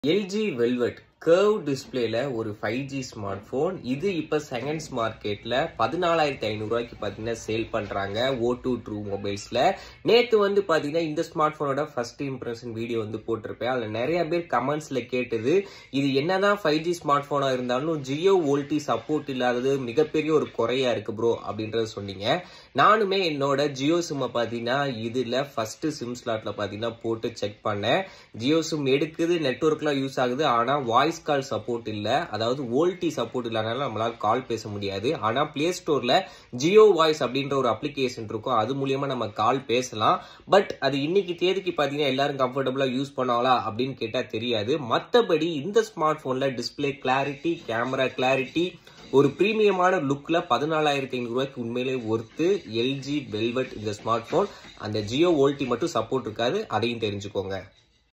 LG velvet curve டிஸ்பிளேல ஒரு five G smart phone இது இப்ப செகண்ட்ஸ் மார்க்கெட்ல பதினாலாயிரத்தி ஐநூறு ரூபாய்க்கு பாத்தீங்கன்னா சேல் பண்றாங்க ஓ டூ ட்ரூ மொபைல்ஸ்ல நேத்து வந்து பாத்தீங்கன்னா இந்த ஸ்மார்ட் போனோட ஃபர்ஸ்ட் இம்ப்ரெஷன் வீடியோ வந்து போட்டிருப்பேன் அதுல நிறைய பேர் கமெண்ட்ஸ்ல கேட்டது இது என்னதான் ஃபைவ் ஜி ஸ்மார்ட் போனா இருந்தாலும் ஜியோ வோல்டி சப்போர்ட் இல்லாதது மிகப்பெரிய ஒரு குறையா இருக்கு ப்ரோ அப்படின்றத சொன்னீங்க நானுமே என்னோட ஜியோ சிம்மை பாத்தீங்கன்னா இதுல ஃபர்ஸ்ட் சிம் ஸ்லாட்ல பாத்தீங்கன்னா போட்டு செக் பண்ணேன் ஜியோ சிம் எடுக்குது நெட்ஒர்க்லாம் யூஸ் ஆகுது ஆனா வாய்ஸ் கால் சப்போர்ட் இல்ல அதாவது ஓல்டி சப்போர்ட் இல்லாதனால நம்மளால கால் பேச முடியாது ஆனா பிளே ஸ்டோர்ல ஜியோ வாய்ஸ் அப்படின்ற ஒரு அப்ளிகேஷன் இருக்கும் அது மூலியமா நம்ம கால் பேசலாம் பட் அது இன்னைக்கு தேதிக்கு பாத்தீங்கன்னா எல்லாரும் கம்ஃபர்டபுளா யூஸ் பண்ணாங்களா அப்படின்னு கேட்டா தெரியாது மத்தபடி இந்த ஸ்மார்ட் போன்ல டிஸ்பிளே கிளாரிட்டி கேமரா கிளாரிட்டி ஒரு பிரீமியமான லுக்ல பதினாலாயிரத்தி ஐநூறு ரூபாய்க்கு உண்மையிலே ஒர்த்து எல்ஜி வெல்வெட் இந்த ஸ்மார்ட் போன் அந்த ஜியோ வோல்டி மட்டும் சப்போர்ட் இருக்காது அதையும் தெரிஞ்சுக்கோங்க